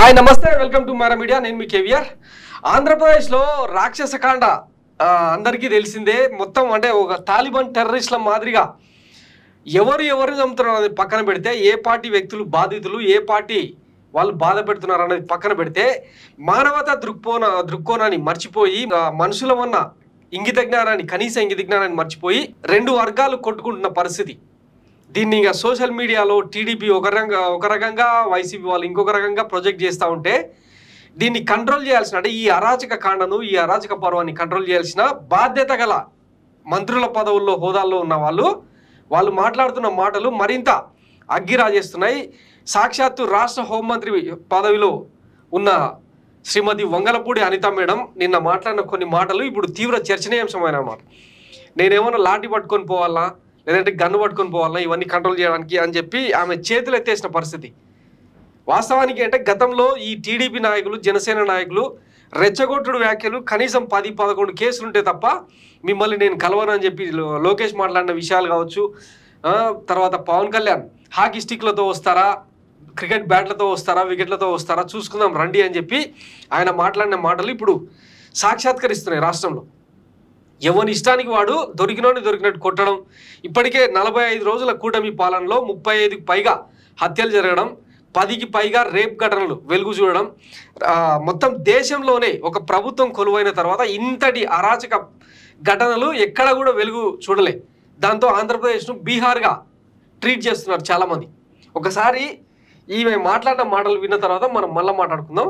Hi నమస్తే welcome to Mara media నేను మీ కేవీఆర్ ఆంధ్రప్రదేశ్లో రాక్షస కాండ ఆ, అందరికీ తెలిసిందే మొత్తం అంటే ఒక తాలిబాన్ టెర్రరిస్ట్ల మాదిరిగా ఎవరు ఎవరు చంపుతున్నారు అనేది పక్కన పెడితే ఏ పార్టీ వ్యక్తులు బాధితులు ఏ పార్టీ వాళ్ళు బాధ పెడుతున్నారు అనేది పక్కన పెడితే మానవతా దృక్కోణ దృక్కోణాన్ని మర్చిపోయి ఆ, మనుషుల ఉన్న ఇంగిత జ్ఞానాన్ని కనీస ఇంగిత జ్ఞానాన్ని మర్చిపోయి రెండు వర్గాలు కొట్టుకుంటున్న పరిస్థితి దీన్ని ఇంకా సోషల్ మీడియాలో టీడీపీ ఒక రకంగా ఒక రకంగా వైసీపీ వాళ్ళు ఇంకొక రకంగా ప్రొజెక్ట్ చేస్తూ ఉంటే దీన్ని కంట్రోల్ చేయాల్సిన అంటే ఈ అరాచక కాండను ఈ అరాచక పర్వాన్ని కంట్రోల్ చేయాల్సిన బాధ్యత గల మంత్రుల పదవుల్లో హోదాల్లో ఉన్న వాళ్ళు వాళ్ళు మాట్లాడుతున్న మాటలు మరింత అగ్గిరాజేస్తున్నాయి సాక్షాత్తు రాష్ట్ర హోంమంత్రి పదవిలో ఉన్న శ్రీమతి వంగలపూడి అనిత మేడం నిన్న మాట్లాడిన కొన్ని మాటలు ఇప్పుడు తీవ్ర చర్చనీయాంశమైన మాట నేనేమన్నా లాఠీ పట్టుకొని పోవాలా లేదంటే గన్ను పట్టుకొని పోవాలా ఇవన్నీ కంట్రోల్ చేయడానికి అని చెప్పి ఆమె చేతులు ఎత్తేసిన పరిస్థితి వాస్తవానికి అంటే గతంలో ఈ టీడీపీ నాయకులు జనసేన నాయకులు రెచ్చగొట్టుడు వ్యాఖ్యలు కనీసం పది పదకొండు కేసులు ఉంటే తప్ప మిమ్మల్ని నేను కలవను అని చెప్పి లో- లోకేష్ మాట్లాడిన విషయాలు కావచ్చు ఆ, తర్వాత పవన్ కళ్యాణ్ హాకీ స్టిక్లతో వస్తారా క్రికెట్ బ్యాట్లతో వస్తారా వికెట్లతో వస్తారా చూసుకుందాం రండి అని చెప్పి ఆయన మాట్లాడిన మాటలు ఇప్పుడు సాక్షాత్కరిస్తున్నాయి రాష్ట్రంలో ఎవరి ఇష్టానికి వాడు దొరికినోని దొరికినట్టు కొట్టడం ఇప్పటికే నలభై ఐదు రోజుల కూటమి పాలనలో ముప్పై ఐదుకి పైగా హత్యలు జరగడం పదికి పైగా రేప్ ఘటనలు వెలుగు చూడడం ఆ, మొత్తం దేశంలోనే ఒక ప్రభుత్వం కొలువైన తర్వాత ఇంతటి అరాచక ఘటనలు ఎక్కడ కూడా వెలుగు చూడలే దాంతో ఆంధ్రప్రదేశ్ను బీహార్గా ట్రీట్ చేస్తున్నారు చాలామంది ఒకసారి ఈమె మాట్లాడిన మాటలు విన్న తర్వాత మనం మళ్ళీ మాట్లాడుకుందాం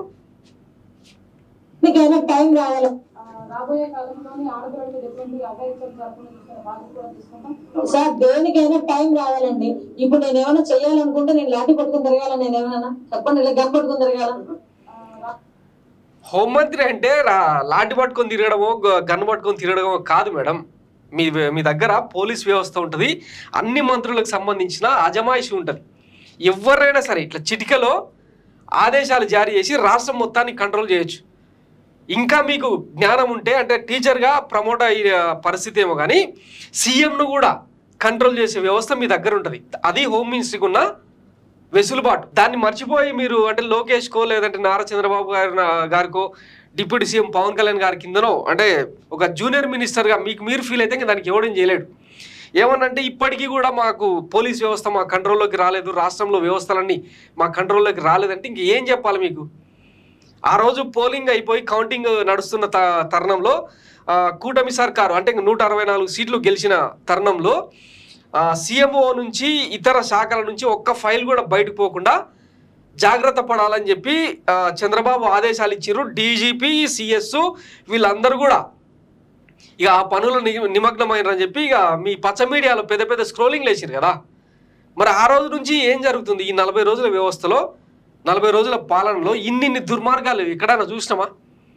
మీకైనా టైం రావాలి ఆ, రాబోయే కాలంలోని ఆడపిల్లల మీద ఎటువంటి అఘాయిత్యం జరగకుండా చూసుకునే బాధ్యత కూడా తీసుకుంటాం సార్ దేనికైనా టైం రావాలండి ఇప్పుడు నేను ఏమైనా చేయాలనుకుంటే నేను లాఠీ పట్టుకుని తిరగాల నేను ఏమైనా చెప్పండి ఇలా గన్ పట్టుకుని తిరగాల ఆ, రా- హోంమంత్రి అంటే రా- లాఠీ పట్టుకొని తిరగడమో గ- గన్ పట్టుకొని తిరగడమో కాదు మేడం మీ మీ దగ్గర పోలీస్ వ్యవస్థ ఉంటుంది అన్ని మంత్రులకు సంబంధించిన అజమాయిషి ఉంటుంది ఎవరైనా సరే ఇట్లా చిటికలో ఆదేశాలు జారీ చేసి రాష్ట్రం మొత్తాన్ని కంట్రోల్ చేయొచ్చు ఇంకా మీకు జ్ఞానం ఉంటే అంటే టీచర్గా ప్రమోట్ అయ్యే పరిస్థితి ఏమో కానీ సీఎంను కూడా కంట్రోల్ చేసే వ్యవస్థ మీ దగ్గర ఉంటుంది అది హోమ్ మినిస్ట్రీకి ఉన్న వెసులుబాటు దాన్ని మర్చిపోయి మీరు అంటే లోకేష్కో లేదంటే నారా చంద్రబాబు గారి గారికో డిప్యూటీ సీఎం పవన్ కళ్యాణ్ గారి కిందనో అంటే ఒక జూనియర్ మినిస్టర్గా మీకు మీరు ఫీల్ అయితే ఇంకా దానికి ఎవడేం చేయలేడు ఏమనంటే ఇప్పటికీ కూడా మాకు పోలీస్ వ్యవస్థ మా కంట్రోల్లోకి రాలేదు రాష్ట్రంలో వ్యవస్థలన్నీ మా కంట్రోల్లోకి రాలేదంటే ఇంక ఏం చెప్పాలి మీకు ఆ రోజు పోలింగ్ అయిపోయి కౌంటింగ్ నడుస్తున్న త- తరుణంలో ఆ, కూటమి సర్కారు అంటే ఇంక నూట అరవై నాలుగు సీట్లు గెలిచిన తరుణంలో సీఎంఓ నుంచి ఇతర శాఖల నుంచి ఒక్క ఫైల్ కూడా బయటకు పోకుండా జాగ్రత్త పడాలని చెప్పి ఆ, చంద్రబాబు ఆదేశాలు ఇచ్చారు డీజీపీ సిఎస్ వీళ్ళందరూ కూడా ఇక ఆ పనులు ని- నిమగ్నమైనని చెప్పి ఇక మీ పచ్చ మీడియాలో పెద్ద పెద్ద స్క్రోలింగ్ లేచారు కదా మరి ఆ రోజు నుంచి ఏం జరుగుతుంది ఈ నలభై రోజుల వ్యవస్థలో నలభై రోజుల పాలనలో ఇన్నిన్ని దుర్మార్గాలు ఎక్కడైనా చూసినామా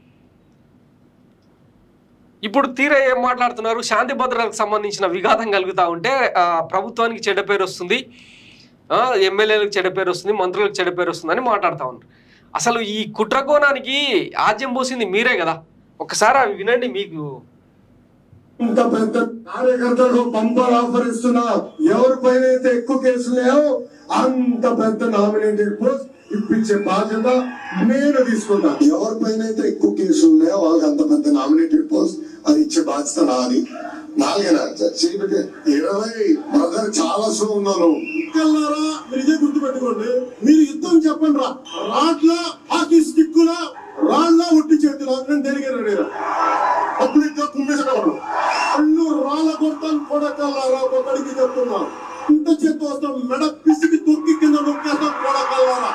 ఇప్పుడు తీరా ఏం మాట్లాడుతున్నారు శాంతి భద్రతలకు సంబంధించిన విఘాతం కలుగుతూ ఉంటే ఆ, ప్రభుత్వానికి చెడ్డ పేరు వస్తుంది ఆ, ఎమ్మెల్యేలకు చెడ్డ పేరు వస్తుంది మంత్రులకు చెడ్డ పేరు వస్తుందని మాట్లాడుతూ ఉన్నారు అసలు ఈ కుట్రకోణానికి ఆజ్యం పోసింది మీరే కదా ఒకసారి అవి వినండి మీకు ఇంత పెద్ద కార్యకర్తలకు బంపర్ ఆఫర్ ఇస్తున్నా ఎవరిపైన అయితే ఎక్కువ కేసులు లేవో అంత పెద్ద నామినేటెడ్ పోస్ట్ ఇప్పించే బాధ్యత నేను తీసుకుంటా ఎవరిపైన అయితే ఎక్కువ కేసులు ఉన్నాయో వాళ్ళకి అంత పెద్ద నామినేటెడ్ పోస్ట్ అది ఇచ్చే బాధ్యత నాది నాలుగేనా చేయబెట్టే ఇరవై బ్రదర్ చాలా సో ఉన్నాను కల్లారా మీరు ఇదే గుర్తుపెట్టుకోండి మీరు యుద్ధం చెప్పండి రా రాట్ల హాకీ స్టిక్కుల రాళ్ళ ఒట్టి చేతుల నేను దేనికి రెడీరా పబ్లిక్ గా కుమ్మేసేవాడు అన్ను రాళ్ళ కొడతాను కొడకల్లారా ఒకడికి చెప్తున్నా ఇంత చేతి వస్తాం మెడ పిసికి తొక్కి కింద నొక్కేస్తాం కొడకల్లారా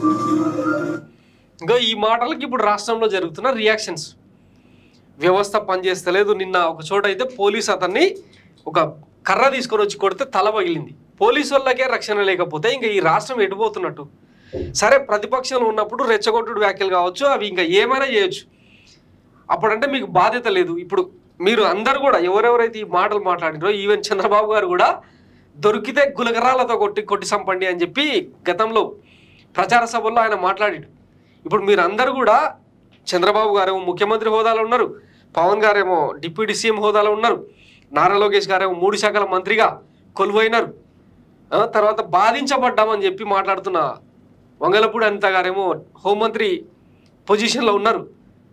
ఇంకా ఈ మాటలకి ఇప్పుడు రాష్ట్రంలో జరుగుతున్న రియాక్షన్స్ వ్యవస్థ పనిచేస్తలేదు నిన్న ఒక చోట అయితే పోలీస్ అతన్ని ఒక కర్ర తీసుకొని వచ్చి కొడితే తల పగిలింది పోలీసు వాళ్ళకే రక్షణ లేకపోతే ఇంకా ఈ రాష్ట్రం ఎటుపోతున్నట్టు సరే ప్రతిపక్షంలో ఉన్నప్పుడు రెచ్చగొట్టుడు వ్యాఖ్యలు కావచ్చు అవి ఇంకా ఏమైనా చేయొచ్చు అప్పుడంటే మీకు బాధ్యత లేదు ఇప్పుడు మీరు అందరు కూడా ఎవరెవరైతే ఈ మాటలు మాట్లాడినో ఈవెన్ చంద్రబాబు గారు కూడా దొరికితే గులగరాలతో కొట్టి కొట్టి సంపండి అని చెప్పి గతంలో ప్రచార సభల్లో ఆయన మాట్లాడాడు ఇప్పుడు మీరు అందరూ కూడా చంద్రబాబు గారేమో ముఖ్యమంత్రి హోదాలో ఉన్నారు పవన్ గారేమో డిప్యూటీ సీఎం హోదాలో ఉన్నారు నారా లోకేష్ గారేమో మూడు శాఖల మంత్రిగా కొలువైనారు ఆ, తర్వాత బాధించబడ్డామని చెప్పి మాట్లాడుతున్న వంగలపూడి అనిత గారేమో హోంమంత్రి పొజిషన్లో ఉన్నారు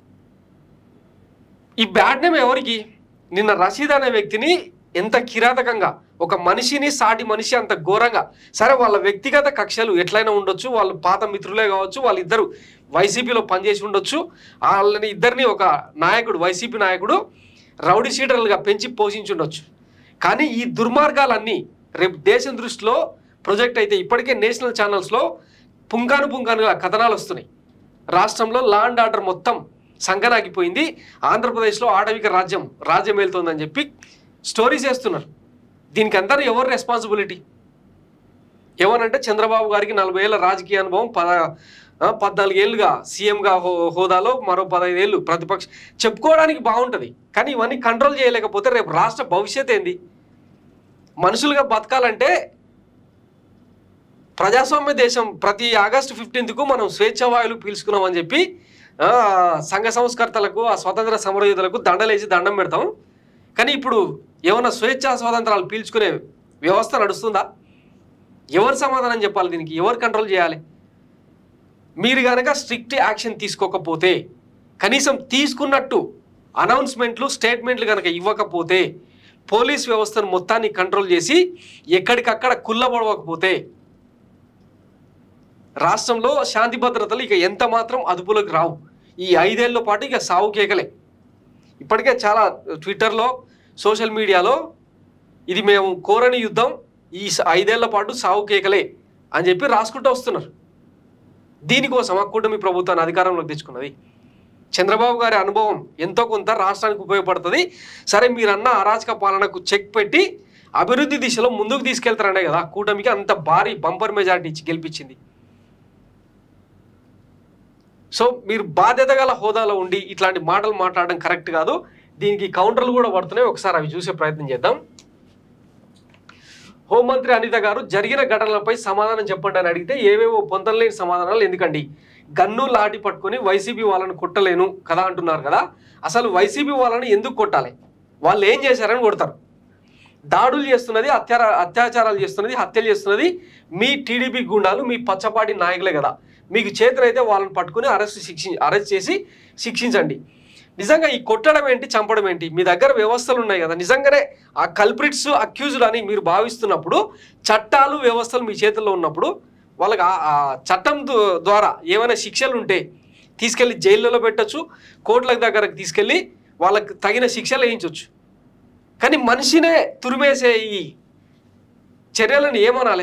ఈ బ్యాడ్ నేమ్ ఎవరికి నిన్న రషీద్ అనే వ్యక్తిని ఎంత కిరాతకంగా ఒక మనిషిని సాటి మనిషి అంత ఘోరంగా సరే వాళ్ళ వ్యక్తిగత కక్షలు ఎట్లయినా ఉండొచ్చు వాళ్ళు పాత మిత్రులే కావచ్చు వాళ్ళిద్దరు వైసీపీలో పనిచేసి ఉండొచ్చు వాళ్ళని ఇద్దరిని ఒక నాయకుడు వైసీపీ నాయకుడు రౌడీ షీటర్లుగా పెంచి పోషించి ఉండొచ్చు కానీ ఈ దుర్మార్గాలన్నీ రేపు దేశం దృష్టిలో ప్రొజెక్ట్ అయితే ఇప్పటికే నేషనల్ ఛానల్స్లో పుంకాను పుంకానుగా కథనాలు వస్తున్నాయి రాష్ట్రంలో లా అండ్ ఆర్డర్ మొత్తం సంకనాగిపోయింది ఆంధ్రప్రదేశ్లో ఆటవిక రాజ్యం రాజ్యం వెళ్తుందని చెప్పి స్టోరీస్ వేస్తున్నారు దీనికి అందరూ ఎవరు రెస్పాన్సిబిలిటీ ఎవరంటే చంద్రబాబు గారికి నలభై ఏళ్ళ రాజకీయ అనుభవం పద ఆ, పద్నాలుగేళ్ళుగా సీఎంగా హో హోదాలో మరో పదహైదేళ్ళు ప్రతిపక్ష చెప్పుకోవడానికి బాగుంటుంది కానీ ఇవన్నీ కంట్రోల్ చేయలేకపోతే రేపు రాష్ట్ర భవిష్యత్ ఏంది మనుషులుగా బతకాలంటే ప్రజాస్వామ్య దేశం ప్రతి ఆగస్టు ఫిఫ్టీన్త్కు మనం స్వేచ్ఛ వాయువులు పీల్చుకున్నామని చెప్పి ఆ, సంఘ సంస్కర్తలకు ఆ స్వతంత్ర సమరయోధులకు దండలేసి దండం పెడతాం కానీ ఇప్పుడు ఏమన్నా స్వేచ్ఛా స్వాతంత్రాలు పీల్చుకునే వ్యవస్థ నడుస్తుందా ఎవరు సమాధానం చెప్పాలి దీనికి ఎవరు కంట్రోల్ చేయాలి మీరు కనుక స్ట్రిక్ట్ యాక్షన్ తీసుకోకపోతే కనీసం తీసుకున్నట్టు అనౌన్స్మెంట్లు స్టేట్మెంట్లు కనుక ఇవ్వకపోతే పోలీస్ వ్యవస్థను మొత్తాన్ని కంట్రోల్ చేసి ఎక్కడికక్కడ కుల్లబడవకపోతే రాష్ట్రంలో శాంతి భద్రతలు ఇక ఎంత మాత్రం అదుపులోకి రావు ఈ ఐదేళ్ల పాటు ఇక సావు కేకలే ఇప్పటికే చాలా ట్విట్టర్లో సోషల్ మీడియాలో ఇది మేము కోరని యుద్ధం ఈ స- ఐదేళ్ల పాటు సావు కేకలే అని చెప్పి రాసుకుంటూ వస్తున్నారు దీనికోసం ఆ కూటమి ప్రభుత్వాన్ని అధికారంలోకి తెచ్చుకున్నది చంద్రబాబు గారి అనుభవం ఎంతో కొంత రాష్ట్రానికి ఉపయోగపడుతుంది సరే మీరన్న అరాచక పాలనకు చెక్ పెట్టి అభివృద్ధి దిశలో ముందుకు తీసుకెళ్తారనే కదా కూటమికి అంత భారీ బంపర్ మెజారిటీ ఇచ్చి గెలిపించింది సో మీరు బాధ్యత గల హోదాలో ఉండి ఇట్లాంటి మాటలు మాట్లాడడం కరెక్ట్ కాదు దీనికి కౌంటర్లు కూడా పడుతున్నాయి ఒకసారి అవి చూసే ప్రయత్నం చేద్దాం హోంమంత్రి అనిత గారు జరిగిన ఘటనలపై సమాధానం చెప్పండి అని అడిగితే ఏవేవో పొందలేని సమాధానాలు ఎందుకండి గన్ను లాటి పట్టుకొని వైసీపీ వాళ్ళని కొట్టలేను కదా అంటున్నారు కదా అసలు వైసీపీ వాళ్ళని ఎందుకు కొట్టాలి వాళ్ళు ఏం చేశారని కొడతారు దాడులు చేస్తున్నది అత్యార అత్యాచారాలు చేస్తున్నది హత్యలు చేస్తున్నది మీ టీడీపీ గుండాలు మీ పచ్చపాటి నాయకులే కదా మీకు చేతులైతే వాళ్ళని పట్టుకుని అరెస్ట్ శిక్షి అరెస్ట్ చేసి శిక్షించండి నిజంగా ఈ కొట్టడం ఏంటి చంపడం ఏంటి మీ దగ్గర వ్యవస్థలు ఉన్నాయి కదా నిజంగానే ఆ కల్ప్రిట్స్ అక్యూజ్డ్ అని మీరు భావిస్తున్నప్పుడు చట్టాలు వ్యవస్థలు మీ చేతుల్లో ఉన్నప్పుడు వాళ్ళకి ఆ- ఆ చట్టం దు- ద్వారా ఏమైనా శిక్షలు ఉంటే తీసుకెళ్ళి జైళ్ళలో పెట్టొచ్చు కోర్టుల దగ్గరకు తీసుకెళ్ళి వాళ్ళకి తగిన శిక్షలు వేయించవచ్చు కానీ మనిషినే తురిమేసే ఈ చర్యలను ఏమనాలి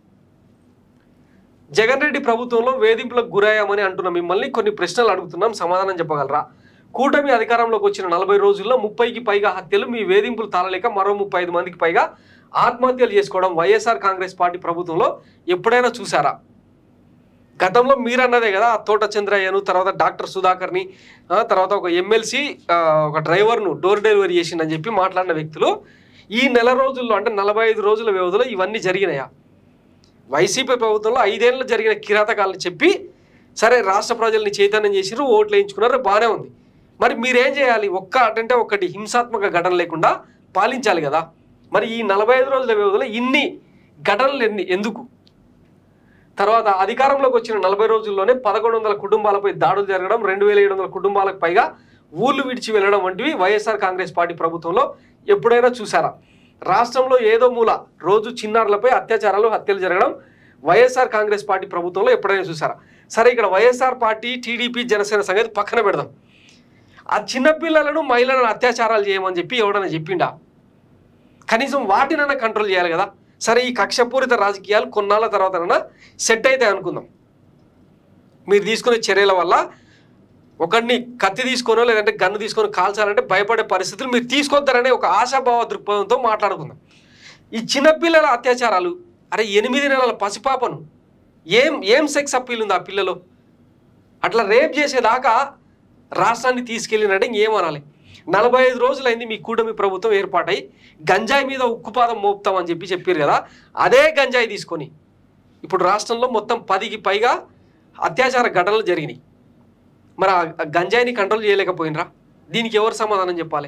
జగన్ రెడ్డి ప్రభుత్వంలో వేధింపులకు గురయ్యామని అంటున్న మిమ్మల్ని కొన్ని ప్రశ్నలు అడుగుతున్నాం సమాధానం చెప్పగలరా కూటమి అధికారంలోకి వచ్చిన నలభై రోజుల్లో ముప్పైకి పైగా హత్యలు మీ వేధింపులు తాళలేక మరో ముప్పై ఐదు మందికి పైగా ఆత్మహత్యలు చేసుకోవడం వైఎస్ఆర్ కాంగ్రెస్ పార్టీ ప్రభుత్వంలో ఎప్పుడైనా చూసారా గతంలో మీరన్నదే కదా ఆ తోట చంద్రయ్యను తర్వాత డాక్టర్ సుధాకర్ని ఆ, తర్వాత ఒక ఎమ్మెల్సీ ఒక డ్రైవర్ను డోర్ డెలివరీ చేసిందని చెప్పి మాట్లాడిన వ్యక్తులు ఈ నెల రోజుల్లో అంటే నలభై ఐదు రోజుల వ్యవధిలో ఇవన్నీ జరిగినాయా వైసీపీ ప్రభుత్వంలో ఐదేళ్ళు జరిగిన కిరాతకాలను చెప్పి సరే రాష్ట్ర ప్రజల్ని చైతన్యం చేసిరు ఓట్లు వేయించుకున్నారు బాగానే ఉంది మరి మీరేం చేయాలి ఒక్క అంటే ఒకటి హింసాత్మక ఘటన లేకుండా పాలించాలి కదా మరి ఈ నలభై ఐదు రోజుల వ్యవధిలో ఇన్ని ఘటనలు ఎన్ని ఎందుకు తర్వాత అధికారంలోకి వచ్చిన నలభై రోజుల్లోనే పదకొండు వందల కుటుంబాలపై దాడులు జరగడం రెండు వేల ఏడు వందల కుటుంబాలకు పైగా ఊళ్ళు విడిచి వెళ్ళడం వంటివి వైఎస్ఆర్ కాంగ్రెస్ పార్టీ ప్రభుత్వంలో ఎప్పుడైనా చూసారా రాష్ట్రంలో ఏదో మూల రోజు చిన్నారులపై అత్యాచారాలు హత్యలు జరగడం వైఎస్ఆర్ కాంగ్రెస్ పార్టీ ప్రభుత్వంలో ఎప్పుడైనా చూసారా సరే ఇక్కడ వైఎస్ఆర్ పార్టీ టీడీపీ జనసేన సంగతి పక్కన పెడదాం ఆ చిన్నపిల్లలను మహిళలను అత్యాచారాలు చేయమని చెప్పి ఎవడన్నా చెప్పిండా కనీసం వాటినైనా కంట్రోల్ చేయాలి కదా సరే ఈ కక్షపూరిత రాజకీయాలు కొన్నాళ్ళ తర్వాతనైనా సెట్ అవుతాయి అనుకుందాం మీరు తీసుకునే చర్యల వల్ల ఒకడిని కత్తి తీసుకోనో లేదంటే గన్ను తీసుకొని కాల్చాలంటే భయపడే పరిస్థితులు మీరు తీసుకొద్దారనే ఒక ఆశాభావ దృక్పథంతో మాట్లాడుకుందాం ఈ చిన్నపిల్లల అత్యాచారాలు అరే ఎనిమిది నెలల పసిపాపను ఏం ఏం సెక్స్ అప్పీల్ ఉంది ఆ పిల్లలో అట్లా రేప్ చేసేదాకా రాష్ట్రాన్ని తీసుకెళ్ళినట్టే ఇంకేమనాలి నలభై ఐదు రోజులైంది మీ కూటమి ప్రభుత్వం ఏర్పాటై గంజాయి మీద ఉక్కుపాదం మోపుతామని చెప్పి చెప్పారు కదా అదే గంజాయి తీసుకొని ఇప్పుడు రాష్ట్రంలో మొత్తం పదికి పైగా అత్యాచార ఘటనలు జరిగినాయి మరి ఆ గంజాయిని కంట్రోల్ చేయలేకపోయినరా దీనికి ఎవరు సమాధానం చెప్పాలి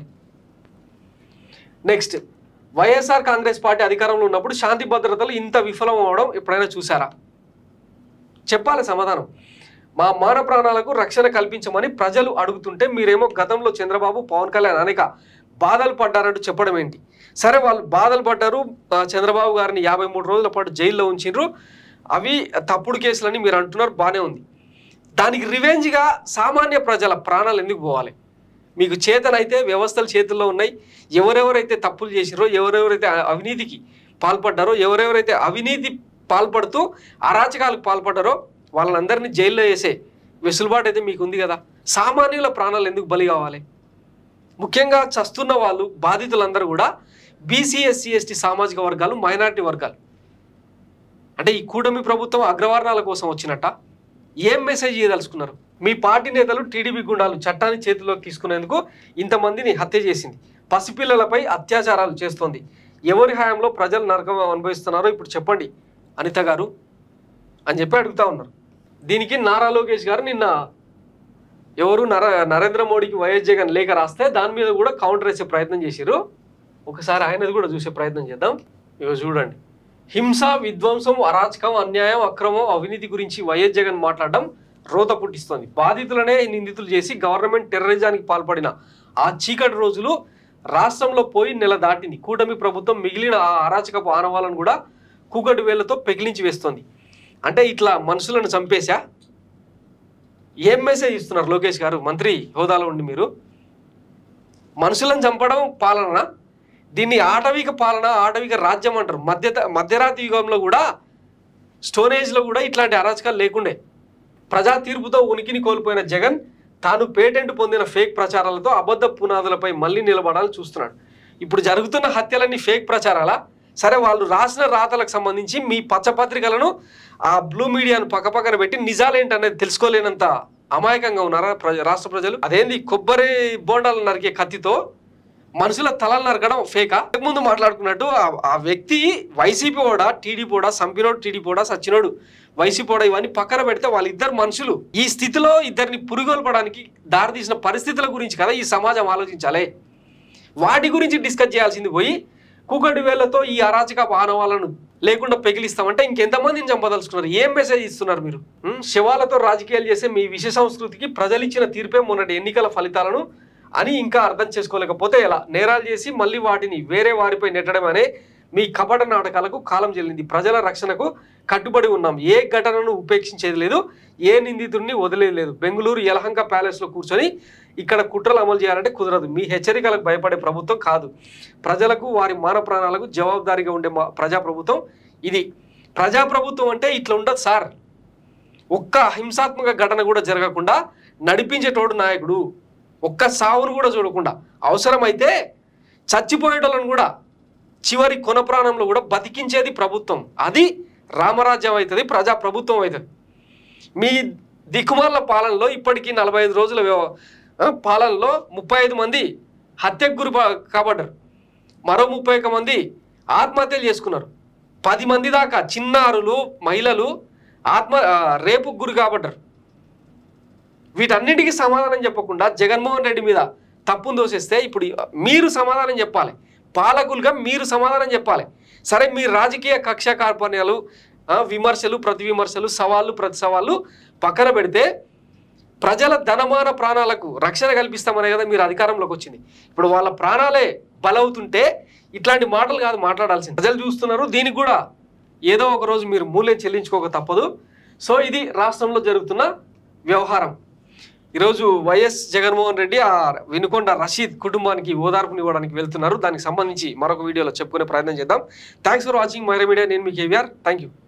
నెక్స్ట్ వైఎస్ఆర్ కాంగ్రెస్ పార్టీ అధికారంలో ఉన్నప్పుడు శాంతి భద్రతలు ఇంత విఫలం అవడం ఎప్పుడైనా చూసారా చెప్పాలి సమాధానం మా మాన ప్రాణాలకు రక్షణ కల్పించమని ప్రజలు అడుగుతుంటే మీరేమో గతంలో చంద్రబాబు పవన్ కళ్యాణ్ అనేక బాధలు పడ్డారంటూ చెప్పడం ఏంటి సరే వాళ్ళు బాధలు పడ్డారు ఆ, చంద్రబాబు గారిని యాభై మూడు రోజుల పాటు జైల్లో ఉంచిండ్రు అవి తప్పుడు కేసులని మీరు అంటున్నారు బాగానే ఉంది దానికి రివెంజ్గా సామాన్య ప్రజల ప్రాణాలు ఎందుకు పోవాలి మీకు చేతనైతే వ్యవస్థలు చేతుల్లో ఉన్నాయి ఎవరెవరైతే తప్పులు చేసిరో ఎవరెవరైతే అ- అవినీతికి పాల్పడ్డారో ఎవరెవరైతే అవినీతి పాల్పడుతూ అరాచకాలకు పాల్పడ్డారో వాళ్ళందరినీ జైల్లో వేసే వెసులుబాటు అయితే మీకు ఉంది కదా సామాన్యుల ప్రాణాలు ఎందుకు బలి కావాలి ముఖ్యంగా చస్తున్న వాళ్ళు బాధితులందరూ కూడా బీసీ ఎస్సీ ఎస్టీ సామాజిక వర్గాలు మైనారిటీ వర్గాలు అంటే ఈ కూటమి ప్రభుత్వం అగ్రవర్ణాల కోసం వచ్చినట్ట ఏం మెసేజ్ ఇవ్వదలుచుకున్నారు మీ పార్టీ నేతలు టీడీపీ గుండాలు చట్టాన్ని చేతిలోకి తీసుకునేందుకు ఇంతమందిని హత్య చేసింది పసిపిల్లలపై అత్యాచారాలు చేస్తోంది ఎవరి హయాంలో ప్రజలు నరకం అనుభవిస్తున్నారో ఇప్పుడు చెప్పండి అనిత గారు అని చెప్పి అడుగుతా ఉన్నారు దీనికి నారా లోకేష్ గారు నిన్న ఎవరు నర నరేంద్ర మోడీకి వైఎస్ జగన్ లేఖ రాస్తే దాని మీద కూడా కౌంటర్ వేసే ప్రయత్నం చేశారు ఒకసారి ఆయనది కూడా చూసే ప్రయత్నం చేద్దాం ఇక చూడండి హింస విధ్వంసం అరాచకం అన్యాయం అక్రమం అవినీతి గురించి వైఎస్ జగన్ మాట్లాడడం రోత పుట్టిస్తోంది బాధితులనే నిందితులు చేసి గవర్నమెంట్ టెర్రరిజానికి పాల్పడిన ఆ చీకటి రోజులు రాష్ట్రంలో పోయి నెల దాటింది కూటమి ప్రభుత్వం మిగిలిన ఆ అరాచకపు ఆనవాలను కూడా కూకటి వేళ్లతో పెకిలించి వేస్తోంది అంటే ఇట్లా మనుషులను చంపేశా ఏం మెసేజ్ ఇస్తున్నారు లోకేష్ గారు మంత్రి హోదాలో ఉండి మీరు మనుషులను చంపడం పాలన దీన్ని ఆటవిక పాలన ఆటవిక రాజ్యం అంటారు మధ్య మధ్యరాతి యుగంలో కూడా స్టోనేజ్లో కూడా ఇట్లాంటి అరాచకాలు లేకుండే ప్రజా తీర్పుతో ఉనికిని కోల్పోయిన జగన్ తాను పేటెంట్ పొందిన ఫేక్ ప్రచారాలతో అబద్ధ పునాదులపై మళ్ళీ నిలబడాలని చూస్తున్నాడు ఇప్పుడు జరుగుతున్న హత్యలన్నీ ఫేక్ ప్రచారాలా సరే వాళ్ళు రాసిన రాతలకు సంబంధించి మీ పచ్చపత్రికలను ఆ బ్లూ మీడియాను పక్కపక్కన పెట్టి నిజాలేంటనేది తెలుసుకోలేనంత అమాయకంగా ఉన్నారా ప్రజ రాష్ట్ర ప్రజలు అదేంది కొబ్బరి బోండాలు నరికే కత్తితో మనుషుల తలలు నరకడం ఫేకా ముందు మాట్లాడుకున్నట్టు ఆ- ఆ వ్యక్తి వైసీపీ ఓడా టీడీపీ ఓడా సంపినోడు టీడీపీ ఓడా సచ్చినోడు వైసీపీ ఓడా ఇవన్నీ పక్కన పెడితే వాళ్ళిద్దరు మనుషులు ఈ స్థితిలో ఇద్దరిని పురుగొల్పడానికి దారితీసిన పరిస్థితుల గురించి కదా ఈ సమాజం ఆలోచించాలి వాటి గురించి డిస్కస్ చేయాల్సింది పోయి కూకటి వేళ్లతో ఈ అరాచక ఆనవాలను లేకుండా పెగిలిస్తామంటే ఇంకెంతమందిని చంపదలుచుకున్నారు ఏం మెసేజ్ ఇస్తున్నారు మీరు ఉం? శవాలతో రాజకీయాలు చేసే మీ విష సంస్కృతికి ప్రజలు ఇచ్చిన తీర్పే మొన్నటి ఎన్నికల ఫలితాలను అని ఇంకా అర్థం చేసుకోలేకపోతే ఎలా నేరాలు చేసి మళ్ళీ వాటిని వేరే వారిపై నెట్టడం అనే మీ కపట నాటకాలకు కాలం చెల్లింది ప్రజల రక్షణకు కట్టుబడి ఉన్నాం ఏ ఘటనను ఉపేక్షించేది లేదు ఏ నిందితుడిని వదిలేదు లేదు బెంగళూరు యలహంక ప్యాలెస్లో కూర్చొని ఇక్కడ కుట్రలు అమలు చేయాలంటే కుదరదు మీ హెచ్చరికలకు భయపడే ప్రభుత్వం కాదు ప్రజలకు వారి మాన ప్రాణాలకు జవాబుదారీగా ఉండే మా ప్రజాప్రభుత్వం ఇది ప్రజాప్రభుత్వం అంటే ఇట్లా ఉండదు సార్ ఒక్క హింసాత్మక ఘటన కూడా జరగకుండా నడిపించేటోడు నాయకుడు ఒక్క సావును కూడా చూడకుండా అవసరమైతే చచ్చిపోయేటోళ్ళను కూడా చివరి కొన ప్రాణంలో కూడా బతికించేది ప్రభుత్వం అది రామరాజ్యం అవుతుంది ప్రజా ప్రభుత్వం అవుతుంది మీ దిక్కుమాల పాలనలో ఇప్పటికీ నలభై ఐదు రోజుల వ్యవ- ఆ, పాలనలో ముప్పై ఐదు మంది హత్యకు గురి పా- కాబడ్డారు మరో ముప్పై ఒక్క మంది ఆత్మహత్యలు చేసుకున్నారు పది మంది దాకా చిన్నారులు మహిళలు ఆత్మ ఆ, రేపుకు గురి కాబడ్డారు వీటన్నిటికీ సమాధానం చెప్పకుండా జగన్మోహన్ రెడ్డి మీద తప్పును దోసేస్తే ఇప్పుడు మీరు సమాధానం చెప్పాలి పాలకులుగా మీరు సమాధానం చెప్పాలి సరే మీ రాజకీయ కక్ష కార్పణ్యాలు ఆ, విమర్శలు ప్రతి విమర్శలు సవాళ్ళు ప్రతి సవాళ్ళు పక్కన పెడితే ప్రజల ధనమాన ప్రాణాలకు రక్షణ కల్పిస్తామనే కదా మీరు అధికారంలోకి వచ్చింది ఇప్పుడు వాళ్ళ ప్రాణాలే బలవుతుంటే ఇట్లాంటి మాటలు కాదు మాట్లాడాల్సింది ప్రజలు చూస్తున్నారు దీనికి కూడా ఏదో ఒక రోజు మీరు మూల్యం చెల్లించుకోక తప్పదు సో ఇది రాష్ట్రంలో జరుగుతున్న వ్యవహారం ఈరోజు వైఎస్ జగన్మోహన్ రెడ్డి ఆ వినుకొండ రషీద్ కుటుంబానికి ఓదార్పునివ్వడానికి వెళ్తున్నారు దానికి సంబంధించి మరొక వీడియోలో చెప్పుకునే ప్రయత్నం చేద్దాం thanks for watching Myra media నేను మీ కేవీఆర్ థ్యాంక్ యూ